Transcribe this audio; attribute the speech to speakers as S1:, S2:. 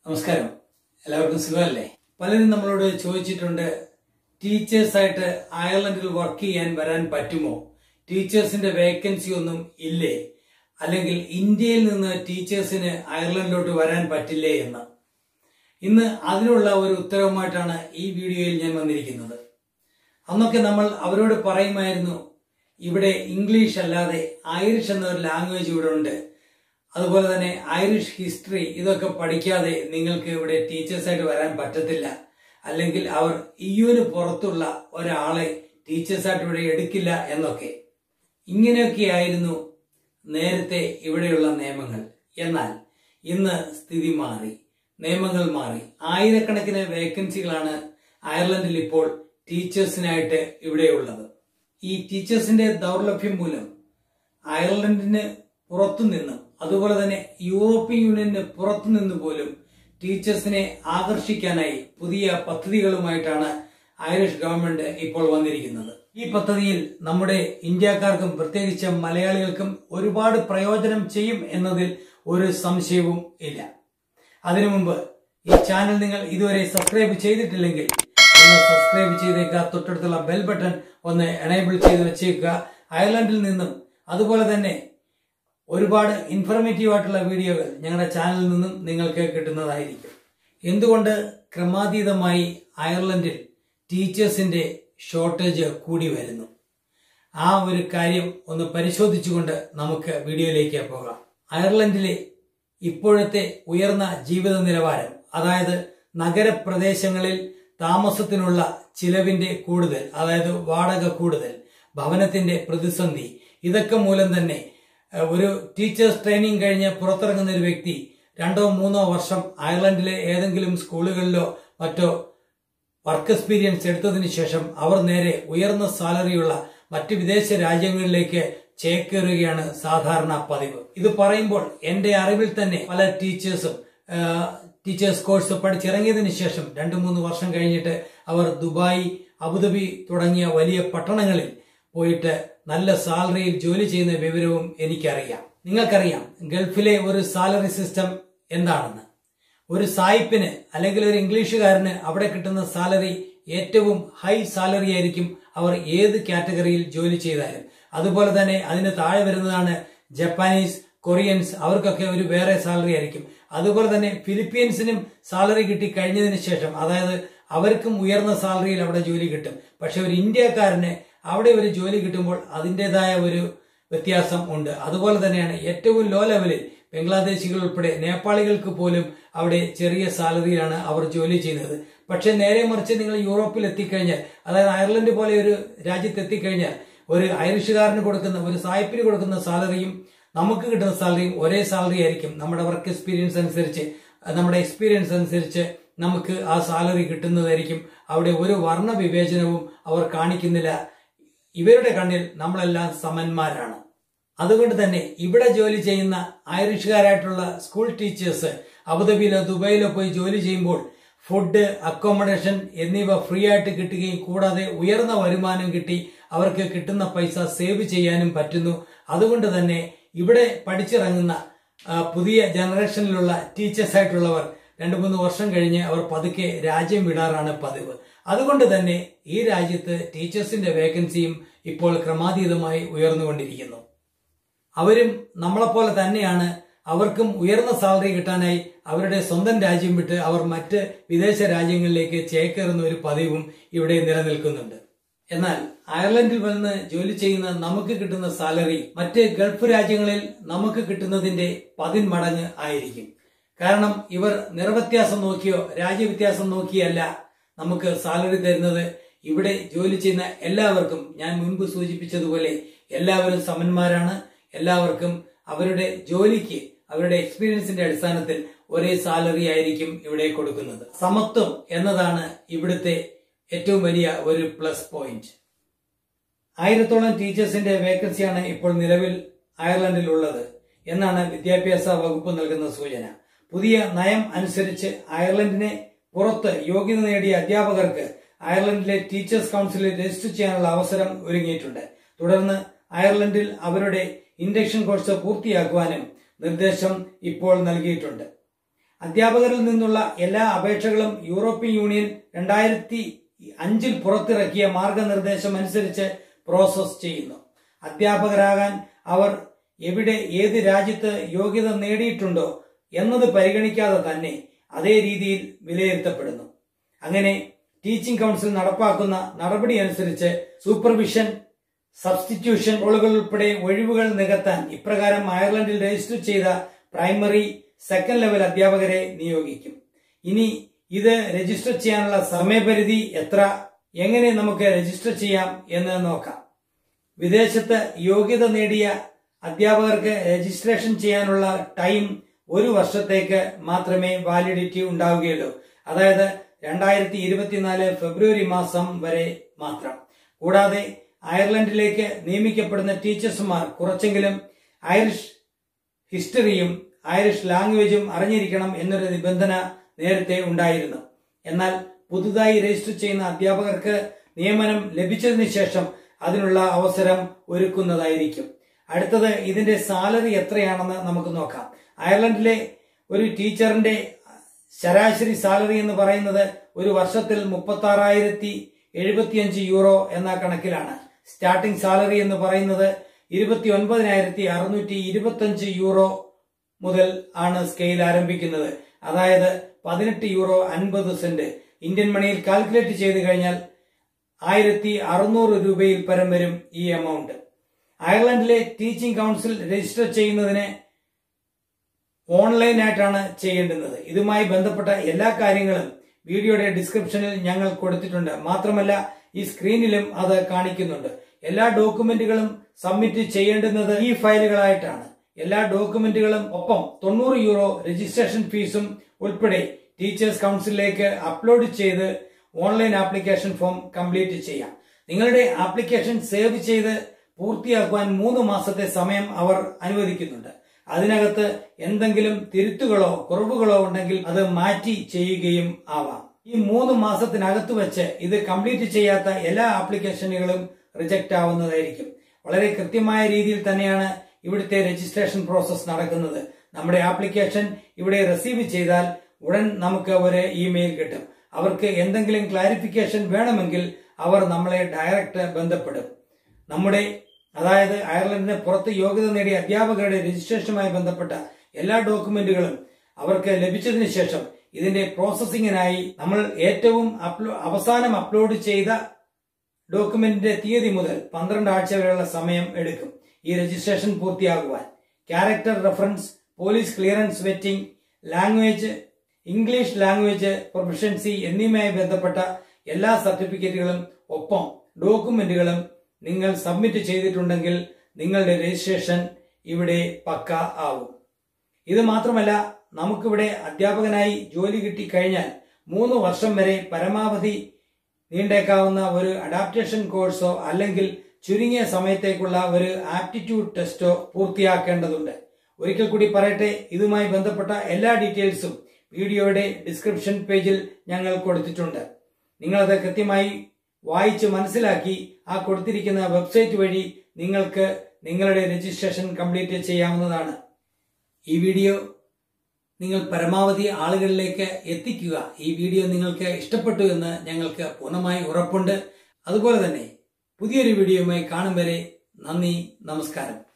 S1: നമസ്കാരം എല്ലാവർക്കും സുഖമല്ലേ പലരും നമ്മളോട് ചോദിച്ചിട്ടുണ്ട് ടീച്ചേഴ്സായിട്ട് അയർലൻഡിൽ വർക്ക് ചെയ്യാൻ വരാൻ പറ്റുമോ ടീച്ചേഴ്സിന്റെ വേക്കൻസി ഒന്നും ഇല്ലേ അല്ലെങ്കിൽ ഇന്ത്യയിൽ നിന്ന് ടീച്ചേഴ്സിന് അയർലൻഡിലോട്ട് വരാൻ പറ്റില്ലേ എന്ന് ഇന്ന് അതിനുള്ള ഒരു ഉത്തരവുമായിട്ടാണ് ഈ വീഡിയോയിൽ ഞാൻ വന്നിരിക്കുന്നത് അന്നൊക്കെ നമ്മൾ അവരോട് പറയുമായിരുന്നു ഇവിടെ ഇംഗ്ലീഷ് അല്ലാതെ ഐറിഷ് എന്ന ഒരു ലാംഗ്വേജ് ഇവിടെ ഉണ്ട് അതുപോലെ തന്നെ ഐറിഷ് ഹിസ്റ്ററി ഇതൊക്കെ പഠിക്കാതെ നിങ്ങൾക്ക് ഇവിടെ ടീച്ചേഴ്സായിട്ട് വരാൻ പറ്റത്തില്ല അല്ലെങ്കിൽ അവർ ഇയുവിന് പുറത്തുള്ള ഒരാളെ ടീച്ചേഴ്സായിട്ട് ഇവിടെ എടുക്കില്ല എന്നൊക്കെ ഇങ്ങനെയൊക്കെയായിരുന്നു നേരത്തെ ഇവിടെയുള്ള നിയമങ്ങൾ എന്നാൽ ഇന്ന് സ്ഥിതി മാറി നിയമങ്ങൾ മാറി ആയിരക്കണക്കിന് വേക്കൻസികളാണ് അയർലൻഡിൽ ഇപ്പോൾ ടീച്ചേഴ്സിനായിട്ട് ഇവിടെയുള്ളത് ഈ ടീച്ചേഴ്സിന്റെ ദൗർലഭ്യം മൂലം അയർലൻഡിന് പുറത്തുനിന്നും അതുപോലെ തന്നെ യൂറോപ്യൻ യൂണിയന് പുറത്തുനിന്ന് പോലും ടീച്ചേഴ്സിനെ ആകർഷിക്കാനായി പുതിയ പദ്ധതികളുമായിട്ടാണ് ഐറിഷ് ഗവൺമെന്റ് ഇപ്പോൾ വന്നിരിക്കുന്നത് ഈ പദ്ധതിയിൽ നമ്മുടെ ഇന്ത്യക്കാർക്കും പ്രത്യേകിച്ച് മലയാളികൾക്കും ഒരുപാട് പ്രയോജനം ചെയ്യും എന്നതിൽ ഒരു സംശയവും ഇല്ല അതിനു മുമ്പ് ഈ ചാനൽ നിങ്ങൾ ഇതുവരെ സബ്സ്ക്രൈബ് ചെയ്തിട്ടില്ലെങ്കിൽ ഒന്ന് സബ്സ്ക്രൈബ് ചെയ്തേക്കുക തൊട്ടടുത്തുള്ള ബെൽ ബട്ടൺ ഒന്ന് എനേബിൾ ചെയ്ത് വെച്ചേക്കുക അയർലൻഡിൽ നിന്നും അതുപോലെ തന്നെ ഒരുപാട് ഇൻഫർമേറ്റീവ് ആയിട്ടുള്ള വീഡിയോകൾ ഞങ്ങളുടെ ചാനലിൽ നിന്നും നിങ്ങൾക്ക് കിട്ടുന്നതായിരിക്കും എന്തുകൊണ്ട് ക്രമാതീതമായി അയർലൻഡിൽ ടീച്ചേഴ്സിന്റെ ഷോർട്ടേജ് കൂടി വരുന്നു ആ ഒരു കാര്യം ഒന്ന് പരിശോധിച്ചുകൊണ്ട് നമുക്ക് വീഡിയോയിലേക്ക് പോകാം അയർലൻഡിലെ ഇപ്പോഴത്തെ ഉയർന്ന ജീവിത നിലവാരം അതായത് നഗരപ്രദേശങ്ങളിൽ താമസത്തിനുള്ള ചിലവിന്റെ കൂടുതൽ അതായത് വാടക കൂടുതൽ ഭവനത്തിന്റെ പ്രതിസന്ധി ഇതൊക്കെ മൂലം തന്നെ ഏഹ്, ഒരു ടീച്ചേഴ്സ് ട്രെയിനിങ് കഴിഞ്ഞ് പുറത്തിറങ്ങുന്ന ഒരു വ്യക്തി രണ്ടോ മൂന്നോ വർഷം അയർലൻഡിലെ ഏതെങ്കിലും സ്കൂളുകളിലോ മറ്റോ വർക്ക് എക്സ്പീരിയൻസ് എടുത്തതിന് ശേഷം അവർ നേരെ ഉയർന്ന സാലറിയുള്ള മറ്റ് വിദേശ രാജ്യങ്ങളിലേക്ക് ചേക്കേറുകയാണ് സാധാരണ പതിവ് ഇത് പറയുമ്പോൾ എന്റെ അറിവിൽ തന്നെ പല ടീച്ചേഴ്സും ടീച്ചേഴ്സ് കോഴ്സ് പഠിച്ചിറങ്ങിയതിനു ശേഷം രണ്ടു മൂന്ന് വർഷം കഴിഞ്ഞിട്ട് അവർ ദുബായ് അബുദാബി തുടങ്ങിയ വലിയ പട്ടണങ്ങളിൽ പോയിട്ട് നല്ല സാലറിയിൽ ജോലി ചെയ്യുന്ന വിവരവും എനിക്കറിയാം നിങ്ങൾക്കറിയാം ഗൾഫിലെ ഒരു സാലറി സിസ്റ്റം എന്താണെന്ന് ഒരു സായിപ്പിന് അല്ലെങ്കിൽ ഒരു ഇംഗ്ലീഷുകാരന് അവിടെ കിട്ടുന്ന സാലറി ഏറ്റവും ഹൈ സാലറി ആയിരിക്കും അവർ ഏത് കാറ്റഗറിയിൽ ജോലി ചെയ്താലും അതുപോലെ തന്നെ അതിന് താഴെ വരുന്നതാണ് ജപ്പാനീസ് കൊറിയൻസ് അവർക്കൊക്കെ ഒരു വേറെ സാലറി ആയിരിക്കും അതുപോലെ തന്നെ ഫിലിപ്പീൻസിനും സാലറി കിട്ടി കഴിഞ്ഞതിന് ശേഷം അതായത് അവർക്കും ഉയർന്ന സാലറിയിൽ അവിടെ ജോലി കിട്ടും പക്ഷെ ഒരു ഇന്ത്യക്കാരന് അവിടെ ഒരു ജോലി കിട്ടുമ്പോൾ അതിൻ്റെതായ ഒരു വ്യത്യാസം ഉണ്ട് അതുപോലെ തന്നെയാണ് ഏറ്റവും ലോ ലെവലിൽ ബംഗ്ലാദേശികൾ ഉൾപ്പെടെ നേപ്പാളികൾക്ക് പോലും അവിടെ ചെറിയ സാലറിയിലാണ് അവർ ജോലി ചെയ്യുന്നത് പക്ഷെ നേരെ മറിച്ച് നിങ്ങൾ യൂറോപ്പിൽ എത്തിക്കഴിഞ്ഞാൽ അതായത് അയർലൻഡ് പോലെ ഒരു രാജ്യത്ത് എത്തിക്കഴിഞ്ഞാൽ ഒരു ഐറിഷുകാരന് കൊടുക്കുന്ന ഒരു സായിപ്പിന് കൊടുക്കുന്ന സാലറിയും നമുക്ക് കിട്ടുന്ന സാലറിയും ഒരേ സാലറി ആയിരിക്കും നമ്മുടെ വർക്ക് എക്സ്പീരിയൻസ് അനുസരിച്ച് നമ്മുടെ എക്സ്പീരിയൻസ് അനുസരിച്ച് നമുക്ക് ആ സാലറി കിട്ടുന്നതായിരിക്കും അവിടെ ഒരു വർണ്ണ വിവേചനവും അവർ കാണിക്കുന്നില്ല ഇവരുടെ കണ്ണിൽ നമ്മളെല്ലാം സമന്മാരാണ് അതുകൊണ്ട് തന്നെ ഇവിടെ ജോലി ചെയ്യുന്ന ഐറിഷുകാരായിട്ടുള്ള സ്കൂൾ ടീച്ചേഴ്സ് അബുദാബിയിലോ ദുബായിലോ പോയി ജോലി ചെയ്യുമ്പോൾ ഫുഡ് അക്കോമഡേഷൻ എന്നിവ ഫ്രീ ആയിട്ട് കിട്ടുകയും കൂടാതെ ഉയർന്ന വരുമാനം കിട്ടി അവർക്ക് കിട്ടുന്ന പൈസ സേവ് ചെയ്യാനും പറ്റുന്നു അതുകൊണ്ട് തന്നെ ഇവിടെ പഠിച്ചിറങ്ങുന്ന ആ, പുതിയ ജനറേഷനിലുള്ള ടീച്ചേഴ്സ് ആയിട്ടുള്ളവർ രണ്ടു മൂന്ന് വർഷം കഴിഞ്ഞ് അവർ പതുക്കെ രാജ്യം വിടാറാണ് പതിവ് അതുകൊണ്ട് തന്നെ ഈ രാജ്യത്ത് ടീച്ചേഴ്സിന്റെ വേക്കൻസിയും ഇപ്പോൾ ക്രമാതീതമായി ഉയർന്നുകൊണ്ടിരിക്കുന്നു അവരും നമ്മളെപ്പോലെ തന്നെയാണ് അവർക്കും ഉയർന്ന സാലറി കിട്ടാനായി അവരുടെ സ്വന്തം രാജ്യം വിട്ട് അവർ മറ്റ് വിദേശ രാജ്യങ്ങളിലേക്ക് ചേക്കേറുന്ന ഒരു പതിവും ഇവിടെ നിലനിൽക്കുന്നുണ്ട് എന്നാൽ അയർലൻഡിൽ വന്ന് ജോലി ചെയ്യുന്ന നമുക്ക് കിട്ടുന്ന സാലറി മറ്റ് ഗൾഫ് രാജ്യങ്ങളിൽ നമുക്ക് കിട്ടുന്നതിന്റെ പതിന്മടങ്ങ് ആയിരിക്കും കാരണം ഇവർ നിറവ്യത്യാസം നോക്കിയോ രാജ്യവ്യത്യാസം നോക്കിയല്ല നമുക്ക് സാലറി തരുന്നത് ഇവിടെ ജോലി ചെയ്യുന്ന എല്ലാവർക്കും ഞാൻ മുൻപ് സൂചിപ്പിച്ചതുപോലെ എല്ലാവരും സമന്മാരാണ് എല്ലാവർക്കും അവരുടെ ജോലിക്ക് അവരുടെ എക്സ്പീരിയൻസിന്റെ അടിസ്ഥാനത്തിൽ ഒരേ സാലറി ആയിരിക്കും ഇവിടെ കൊടുക്കുന്നത് സമത്വം എന്നതാണ് ഇവിടുത്തെ ഏറ്റവും വലിയ ഒരു പ്ലസ് പോയിന്റ് ആയിരത്തോളം ടീച്ചേഴ്സിന്റെ വേക്കൻസിയാണ് ഇപ്പോൾ നിലവിൽ അയർലൻഡിൽ ഉള്ളത് എന്നാണ് വിദ്യാഭ്യാസ വകുപ്പ് നൽകുന്ന സൂചന പുതിയ നയം അനുസരിച്ച് അയർലൻഡിനെ പുറത്ത് യോഗ്യത നേടിയ അധ്യാപകർക്ക് അയർലൻഡിലെ ടീച്ചേഴ്സ് കൗൺസിലിൽ രജിസ്റ്റർ ചെയ്യാനുള്ള അവസരം ഒരുങ്ങിയിട്ടുണ്ട് തുടർന്ന് അയർലൻഡിൽ അവരുടെ ഇൻഡക്ഷൻ കോഴ്സ് പൂർത്തിയാക്കുവാനും നിർദ്ദേശം ഇപ്പോൾ നൽകിയിട്ടുണ്ട് അധ്യാപകരിൽ നിന്നുള്ള എല്ലാ അപേക്ഷകളും യൂറോപ്യൻ യൂണിയൻ രണ്ടായിരത്തി അഞ്ചിൽ പുറത്തിറക്കിയ മാർഗനിർദ്ദേശം അനുസരിച്ച് പ്രോസസ് ചെയ്യുന്നു അധ്യാപകരാകാൻ അവർ എവിടെ ഏത് രാജ്യത്ത് യോഗ്യത നേടിയിട്ടുണ്ടോ എന്നത് പരിഗണിക്കാതെ തന്നെ അതേ രീതിയിൽ വിലയിരുത്തപ്പെടുന്നു അങ്ങനെ ടീച്ചിംഗ് കൗൺസിൽ നടപ്പാക്കുന്ന നടപടി അനുസരിച്ച് സൂപ്പർവിഷൻ സബ്സ്റ്റിറ്റ്യൂഷൻ റോളുകൾ ഉൾപ്പെടെ ഒഴിവുകൾ നികത്താൻ ഇപ്രകാരം അയർലൻഡിൽ രജിസ്റ്റർ ചെയ്ത പ്രൈമറി സെക്കൻഡ് ലെവൽ അധ്യാപകരെ നിയോഗിക്കും ഇനി ഇത് രജിസ്റ്റർ ചെയ്യാനുള്ള സമയപരിധി എത്ര എങ്ങനെ നമുക്ക് രജിസ്റ്റർ ചെയ്യാം എന്ന് നോക്കാം വിദേശത്ത് യോഗ്യത നേടിയ അധ്യാപകർക്ക് രജിസ്ട്രേഷൻ ചെയ്യാനുള്ള ടൈം ഒരു വർഷത്തേക്ക് മാത്രമേ വാലിഡിറ്റി ഉണ്ടാവുകയുള്ളൂ അതായത് രണ്ടായിരത്തി ഇരുപത്തിനാല് ഫെബ്രുവരി മാസം വരെ മാത്രം കൂടാതെ അയർലൻഡിലേക്ക് നിയമിക്കപ്പെടുന്ന ടീച്ചേഴ്സുമാർ കുറച്ചെങ്കിലും ഐറിഷ് ഹിസ്റ്ററിയും ഐറിഷ് ലാംഗ്വേജും അറിഞ്ഞിരിക്കണം എന്നൊരു നിബന്ധന നേരത്തെ ഉണ്ടായിരുന്നു എന്നാൽ പുതുതായി രജിസ്റ്റർ ചെയ്യുന്ന അധ്യാപകർക്ക് നിയമനം ലഭിച്ചതിന് ശേഷം അതിനുള്ള അവസരം ഒരുക്കുന്നതായിരിക്കും അടുത്തത് ഇതിന്റെ സാലറി എത്രയാണെന്ന് നമുക്ക് നോക്കാം അയർലൻഡിലെ ഒരു ടീച്ചറിന്റെ ശരാശരി സാലറി എന്ന് പറയുന്നത് ഒരു വർഷത്തിൽ മുപ്പത്തി ആറായിരത്തി എഴുപത്തിയഞ്ച് യൂറോ എന്ന കണക്കിലാണ് സ്റ്റാർട്ടിംഗ് സാലറി എന്ന് പറയുന്നത് ഇരുപത്തി ഒൻപതിനായിരത്തി അറുന്നൂറ്റി ഇരുപത്തിയഞ്ച് യൂറോ മുതൽ ആണ് സ്കെയിൽ ആരംഭിക്കുന്നത് അതായത് പതിനെട്ട് യൂറോ അൻപത് സെന്റ് ഇന്ത്യൻ മണിയിൽ കാൽക്കുലേറ്റ് ചെയ്ത് കഴിഞ്ഞാൽ ആയിരത്തി അറുന്നൂറ് രൂപയിൽ പരം വരും ഈ എമൗണ്ട് അയർലൻഡിലെ ടീച്ചിംഗ് കൗൺസിൽ രജിസ്റ്റർ ചെയ്യുന്നതിന് ഓൺലൈനായിട്ടാണ് ചെയ്യേണ്ടുന്നത് ഇതുമായി ബന്ധപ്പെട്ട എല്ലാ കാര്യങ്ങളും വീഡിയോയുടെ ഡിസ്ക്രിപ്ഷനിൽ ഞങ്ങൾ കൊടുത്തിട്ടുണ്ട് മാത്രമല്ല ഈ സ്ക്രീനിലും അത് കാണിക്കുന്നുണ്ട് എല്ലാ ഡോക്യുമെന്റുകളും സബ്മിറ്റ് ചെയ്യേണ്ടുന്നത് ഈ ഫയലുകളായിട്ടാണ് എല്ലാ ഡോക്യുമെന്റുകളും ഒപ്പം തൊണ്ണൂറ് യൂറോ രജിസ്ട്രേഷൻ ഫീസും ഉൾപ്പെടെ ടീച്ചേഴ്സ് കൗൺസിലിലേക്ക് അപ്ലോഡ് ചെയ്ത് ഓൺലൈൻ ആപ്ലിക്കേഷൻ ഫോം കംപ്ലീറ്റ് ചെയ്യാം നിങ്ങളുടെ ആപ്ലിക്കേഷൻ സേവ് ചെയ്ത് പൂർത്തിയാക്കുവാൻ മൂന്ന് മാസത്തെ സമയം അവർ അനുവദിക്കുന്നുണ്ട് അതിനകത്ത് എന്തെങ്കിലും തിരുത്തുകളോ കുറവുകളോ ഉണ്ടെങ്കിൽ അത് മാറ്റി ചെയ്യുകയും ആവാം ഈ മൂന്ന് മാസത്തിനകത്ത് വെച്ച് ഇത് കംപ്ലീറ്റ് ചെയ്യാത്ത എല്ലാ ആപ്ലിക്കേഷനുകളും റിജക്റ്റ് ആവുന്നതായിരിക്കും വളരെ കൃത്യമായ രീതിയിൽ തന്നെയാണ് ഇവിടുത്തെ രജിസ്ട്രേഷൻ പ്രോസസ് നടക്കുന്നത് നമ്മുടെ ആപ്ലിക്കേഷൻ ഇവിടെ റിസീവ് ചെയ്താൽ ഉടൻ നമുക്ക് ഒരു ഇമെയിൽ കിട്ടും അവർക്ക് എന്തെങ്കിലും ക്ലാരിഫിക്കേഷൻ വേണമെങ്കിൽ അവർ നമ്മളെ ഡയറക്റ്റ് ബന്ധപ്പെടും നമ്മുടെ അതായത് അയർലൻഡിന് പുറത്ത് യോഗ്യത നേടിയ അധ്യാപകരുടെ രജിസ്ട്രേഷനുമായി ബന്ധപ്പെട്ട എല്ലാ ഡോക്യുമെന്റുകളും അവർക്ക് ലഭിച്ചതിന് ശേഷം ഇതിന്റെ പ്രോസസ്സിങ്ങിനായി നമ്മൾ ഏറ്റവും അപ്ലോ അവസാനം അപ്ലോഡ് ചെയ്ത ഡോക്യുമെന്റിന്റെ തീയതി മുതൽ പന്ത്രണ്ട് ആഴ്ച വരെയുള്ള സമയം എടുക്കും ഈ രജിസ്ട്രേഷൻ പൂർത്തിയാകുവാൻ character reference police clearance vetting language English language proficiency എന്നിവയുമായി ബന്ധപ്പെട്ട എല്ലാ സർട്ടിഫിക്കറ്റുകളും ഒപ്പം ഡോക്യുമെന്റുകളും നിങ്ങൾ സബ്മിറ്റ് ചെയ്തിട്ടുണ്ടെങ്കിൽ നിങ്ങളുടെ രജിസ്ട്രേഷൻ ഇവിടെ പക്ക ആവും ഇത് മാത്രമല്ല നമുക്കിവിടെ അധ്യാപകനായി ജോലി കിട്ടിക്കഴിഞ്ഞാൽ മൂന്ന് വർഷം വരെ പരമാവധി നീണ്ടേക്കാവുന്ന ഒരു അഡാപ്റ്റേഷൻ കോഴ്സോ അല്ലെങ്കിൽ ചുരുങ്ങിയ സമയത്തേക്കുള്ള ഒരു ആപ്റ്റിറ്റ്യൂഡ് ടെസ്റ്റോ പൂർത്തിയാക്കേണ്ടതുണ്ട് ഒരിക്കൽ കൂടി പറയട്ടെ ഇതുമായി ബന്ധപ്പെട്ട എല്ലാ ഡീറ്റെയിൽസും വീഡിയോയുടെ ഡിസ്ക്രിപ്ഷൻ പേജിൽ ഞങ്ങൾ കൊടുത്തിട്ടുണ്ട് നിങ്ങളത് കൃത്യമായി വായിച്ച് മനസ്സിലാക്കി ആ കൊടുത്തിരിക്കുന്ന വെബ്സൈറ്റ് വഴി നിങ്ങൾക്ക് നിങ്ങളുടെ രജിസ്ട്രേഷൻ കംപ്ലീറ്റ് ചെയ്യാവുന്നതാണ് ഈ വീഡിയോ നിങ്ങൾ പരമാവധി ആളുകളിലേക്ക് എത്തിക്കുക ഈ വീഡിയോ നിങ്ങൾക്ക് ഇഷ്ടപ്പെട്ടു എന്ന് ഞങ്ങൾക്ക് പൂർണ്ണമായി ഉറപ്പുണ്ട് അതുപോലെ തന്നെ പുതിയൊരു വീഡിയോയുമായി കാണും വരെ നന്ദി നമസ്കാരം